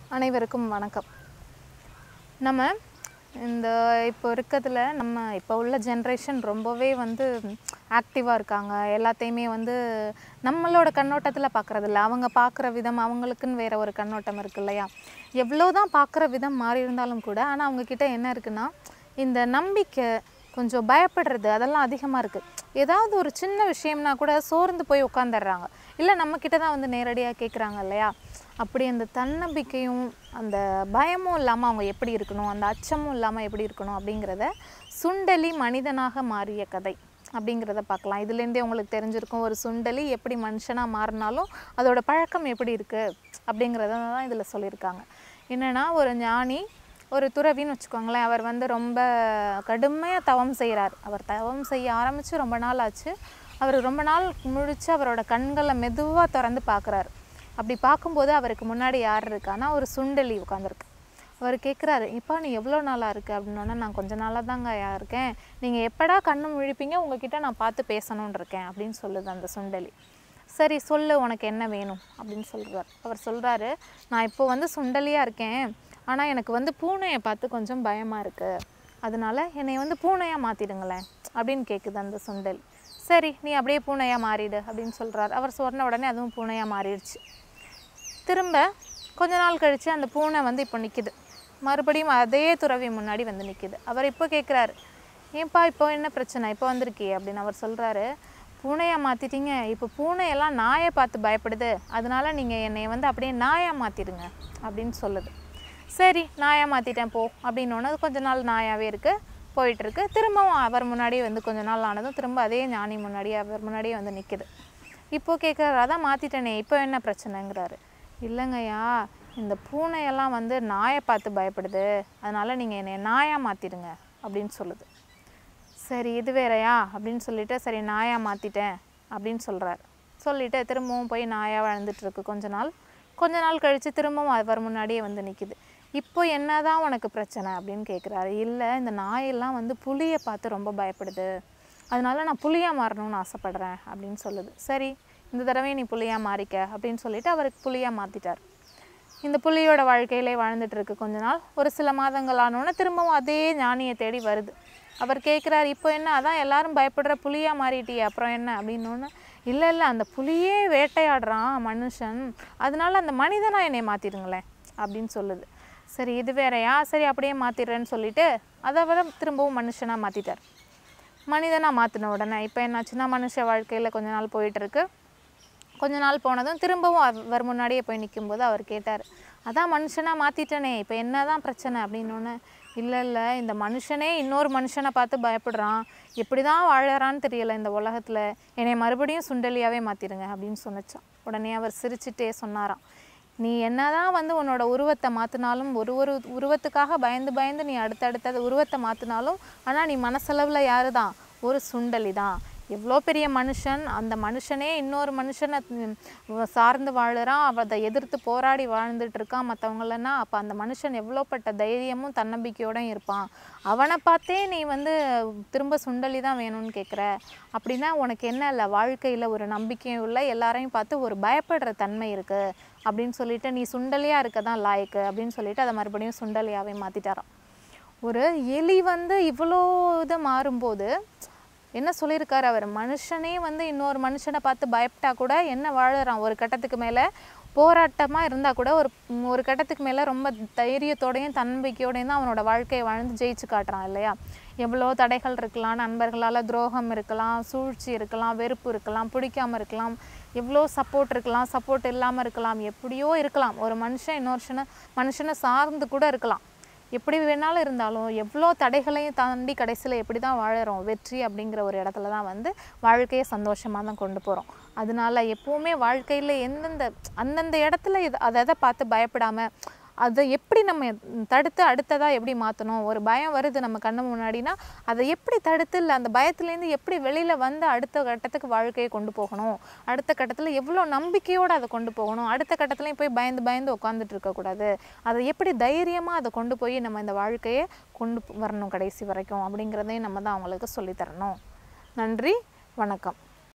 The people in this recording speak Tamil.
அனைவருக்கும் வணக்கம் நம்ம இந்த இப்போ இருக்கிறதுல நம்ம இப்போ உள்ள ஜென்ரேஷன் ரொம்பவே வந்து ஆக்டிவாக இருக்காங்க எல்லாத்தையுமே வந்து நம்மளோட கண்ணோட்டத்தில் பார்க்குறதில்ல அவங்க பார்க்குற விதம் அவங்களுக்குன்னு வேற ஒரு கண்ணோட்டம் இருக்கு இல்லையா எவ்வளோ தான் பார்க்குற விதம் மாறி இருந்தாலும் கூட ஆனால் அவங்கக்கிட்ட என்ன இருக்குன்னா இந்த நம்பிக்கை கொஞ்சம் பயப்படுறது அதெல்லாம் அதிகமாக இருக்குது ஏதாவது ஒரு சின்ன விஷயம்னா கூட சோர்ந்து போய் உட்காந்துடுறாங்க இல்லை நம்மக்கிட்ட தான் வந்து நேரடியாக கேட்குறாங்க இல்லையா அப்படி அந்த தன்னம்பிக்கையும் அந்த பயமும் இல்லாமல் அவங்க எப்படி இருக்கணும் அந்த அச்சமும் இல்லாமல் எப்படி இருக்கணும் அப்படிங்கிறத சுண்டலி மனிதனாக மாறிய கதை அப்படிங்கிறத பார்க்கலாம் இதுலேருந்தே உங்களுக்கு தெரிஞ்சிருக்கும் ஒரு சுண்டலி எப்படி மனுஷனாக மாறினாலும் அதோட பழக்கம் எப்படி இருக்குது அப்படிங்கிறத தான் இதில் சொல்லியிருக்காங்க என்னென்னா ஒரு ஞானி ஒரு துறவின்னு வச்சுக்கோங்களேன் அவர் வந்து ரொம்ப கடுமையாக தவம் செய்கிறார் அவர் தவம் செய்ய ஆரம்பித்து ரொம்ப நாள் ஆச்சு அவர் ரொம்ப நாள் முழிச்சு அவரோட கண்களை மெதுவாக திறந்து பார்க்குறாரு அப்படி பார்க்கும்போது அவருக்கு முன்னாடி யார் இருக்கான்னா ஒரு சுண்டலி உட்காந்துருக்கு அவர் கேட்குறாரு இப்போ நீ எவ்வளோ நாளாக இருக்கு அப்படின்னோடனே நான் கொஞ்ச நாளாக தாங்க இருக்கேன் நீங்கள் எப்படா கண்ணு முழிப்பீங்க உங்ககிட்ட நான் பார்த்து பேசணும்னு இருக்கேன் அப்படின்னு சொல்லுது அந்த சுண்டலி சரி சொல்லு உனக்கு என்ன வேணும் அப்படின்னு சொல்கிறார் அவர் சொல்கிறாரு நான் இப்போ வந்து சுண்டலியாக இருக்கேன் ஆனால் எனக்கு வந்து பூனையை பார்த்து கொஞ்சம் பயமாக இருக்குது அதனால என்னை வந்து பூனையாக மாற்றிடுங்களேன் அப்படின்னு கேட்குது அந்த சுண்டலி சரி நீ அப்படியே பூனையாக மாறிடு அப்படின்னு சொல்கிறார் அவர் சொன்ன உடனே அதுவும் பூனையாக மாறிடுச்சு திரும்ப கொஞ்ச நாள் கழித்து அந்த பூனை வந்து இப்போ நிற்கிது மறுபடியும் அதே துறவி முன்னாடி வந்து நிற்கிது அவர் இப்போ கேட்குறாரு ஏன்பா இப்போ என்ன பிரச்சனை இப்போ வந்திருக்கியே அப்படின்னு அவர் சொல்கிறாரு பூனையாக மாற்றிட்டீங்க இப்போ பூனையெல்லாம் நாயை பார்த்து பயப்படுது அதனால நீங்கள் என்னை வந்து அப்படியே நாயாக மாற்றிடுங்க அப்படின்னு சொல்லுது சரி நாயாக மாற்றிட்டேன் போ அப்படின்னோடனே அது கொஞ்ச நாள் நாயாகவே இருக்குது போயிட்டுருக்கு திரும்பவும் அவர் முன்னாடியே வந்து கொஞ்ச நாள் ஆனதும் திரும்ப அதே ஞானி முன்னாடியே அவர் முன்னாடியே வந்து நிற்கிது இப்போ கேட்குறாரு அதான் மாற்றிட்டேனே இப்போ என்ன பிரச்சனைங்கிறாரு இல்லைங்கய்யா இந்த பூனையெல்லாம் வந்து நாயை பார்த்து பயப்படுது அதனால் நீங்கள் என்னை நாயாக மாற்றிடுங்க அப்படின்னு சொல்லுது சரி இது வேறயா அப்படின்னு சொல்லிட்டு சரி நாயாக மாற்றிட்டேன் அப்படின்னு சொல்கிறார் சொல்லிட்டு திரும்பவும் போய் நாயாக வாழ்ந்துட்டுருக்கு கொஞ்ச நாள் கொஞ்ச நாள் கழித்து திரும்பவும் அவர் முன்னாடியே வந்து நிற்கிது இப்போ என்னதான் உனக்கு பிரச்சனை அப்படின்னு கேட்குறாரு இல்லை இந்த நாயெல்லாம் வந்து புலியை பார்த்து ரொம்ப பயப்படுது அதனால நான் புலியாக மாறணும்னு ஆசைப்பட்றேன் அப்படின்னு சொல்லுது சரி இந்த தடவை நீ புலியாக மாறிக்க அப்படின்னு சொல்லிட்டு அவருக்கு புலியாக மாற்றிட்டார் இந்த புலியோட வாழ்க்கையிலே வாழ்ந்துட்டு இருக்கு கொஞ்ச நாள் ஒரு சில மாதங்கள் ஆனோன்னே திரும்பவும் அதே ஞானியை தேடி வருது அவர் கேட்குறாரு இப்போ என்ன அதான் எல்லாரும் பயப்படுற புலியாக மாறிட்டியே அப்புறம் என்ன அப்படின்னோன்னு இல்லை இல்லை அந்த புலியே வேட்டையாடுறான் மனுஷன் அதனால அந்த மனிதனாக என்னை மாற்றிடுங்களேன் அப்படின்னு சொல்லுது சரி இது வேறயா சரி அப்படியே மாற்றிடுறேன்னு சொல்லிட்டு அதை விட திரும்பவும் மனுஷனாக மாற்றிட்டார் மனிதனாக மாற்றின உடனே இப்போ என்னாச்சுன்னா மனுஷ வாழ்க்கையில் கொஞ்ச நாள் போயிட்டுருக்கு கொஞ்ச நாள் போனதும் திரும்பவும் அவர் முன்னாடியே போய் நிற்கும்போது அவர் கேட்டார் அதான் மனுஷனாக மாற்றிட்டனே இப்போ என்ன தான் பிரச்சனை அப்படின்னோடனே இல்லை இல்லை இந்த மனுஷனே இன்னொரு மனுஷனை பார்த்து பயப்படுறான் எப்படி தான் வாழறான்னு தெரியல இந்த உலகத்தில் என்னை மறுபடியும் சுண்டலியாகவே மாற்றிடுங்க அப்படின்னு சொன்னச்சான் உடனே அவர் சிரிச்சிட்டே சொன்னாராம் நீ என்னதான் வந்து உன்னோட உருவத்தை மாற்றினாலும் ஒரு ஒரு உருவத்துக்காக பயந்து பயந்து நீ அடுத்தடுத்த உருவத்தை மாற்றினாலும் ஆனால் நீ மனசளவில் யாரு தான் ஒரு சுண்டலி தான் எவ்வளோ பெரிய மனுஷன் அந்த மனுஷனே இன்னொரு மனுஷனை ம், சார்ந்து வாழுறான் அவ அதை எதிர்த்து போராடி வாழ்ந்துட்டு இருக்கான் மற்றவங்களன்னா அப்போ அந்த மனுஷன் எவ்வளோப்பட்ட தைரியமும் தன்னம்பிக்கையோடும் இருப்பான் அவனை பார்த்தே நீ வந்து திரும்ப சுண்டலி தான் வேணும்னு கேட்குற அப்படின்னா உனக்கு என்ன இல்லை வாழ்க்கையில் ஒரு நம்பிக்கையும் இல்லை எல்லாரையும் பார்த்து ஒரு பயப்படுற தன்மை இருக்குது அப்படின்னு சொல்லிட்டு நீ சுண்டலியாக இருக்க தான் லாய்க்கு அப்படின்னு சொல்லிட்டு அதை மறுபடியும் சுண்டலியாகவே மாற்றிட்டாராம் ஒரு எலி வந்து இவ்வளோ இது மாறும்போது என்ன சொல்லியிருக்காரு அவர் மனுஷனே வந்து இன்னொரு மனுஷனை பார்த்து பயப்பட்டா கூட என்ன வாழறான் ஒரு கட்டத்துக்கு மேலே போராட்டமாக இருந்தால் கூட ஒரு ஒரு கட்டத்துக்கு மேலே ரொம்ப தைரியத்தோடையும் தன்னம்பிக்கையோடையும் தான் அவனோட வாழ்க்கையை வாழ்ந்து ஜெயிச்சு காட்டுறான் இல்லையா எவ்வளோ தடைகள் இருக்கலாம் நண்பர்களால் துரோகம் இருக்கலாம் சூழ்ச்சி இருக்கலாம் வெறுப்பு இருக்கலாம் பிடிக்காம இருக்கலாம் எவ்வளோ சப்போர்ட் இருக்கலாம் சப்போர்ட் இல்லாமல் இருக்கலாம் எப்படியோ இருக்கலாம் ஒரு மனுஷன் இன்னொருஷனை மனுஷனை சார்ந்து கூட இருக்கலாம் எப்படி வேணாலும் இருந்தாலும் எவ்வளோ தடைகளையும் தாண்டி கடைசியில் எப்படி தான் வாழறோம் வெற்றி அப்படிங்கிற ஒரு இடத்துல தான் வந்து வாழ்க்கையை சந்தோஷமாக தான் கொண்டு போகிறோம் அதனால எப்போவுமே வாழ்க்கையில் எந்தெந்த அந்தந்த இடத்துல இது அதை அதை பார்த்து பயப்படாமல் அதை எப்படி நம்ம தடுத்து அடுத்ததாக எப்படி மாற்றணும் ஒரு பயம் வருது நம்ம கண்ணு முன்னாடினா அதை எப்படி தடுத்து இல்லை அந்த பயத்துலேருந்து எப்படி வெளியில் வந்து அடுத்த கட்டத்துக்கு வாழ்க்கையை கொண்டு போகணும் அடுத்த கட்டத்தில் எவ்வளோ நம்பிக்கையோடு அதை கொண்டு போகணும் அடுத்த கட்டத்துலையும் போய் பயந்து பயந்து உட்காந்துட்டு இருக்கக்கூடாது அதை எப்படி தைரியமாக அதை கொண்டு போய் நம்ம இந்த வாழ்க்கையை கொண்டு வரணும் கடைசி வரைக்கும் அப்படிங்கிறதையும் நம்ம தான் அவங்களுக்கு சொல்லித் தரணும் நன்றி வணக்கம்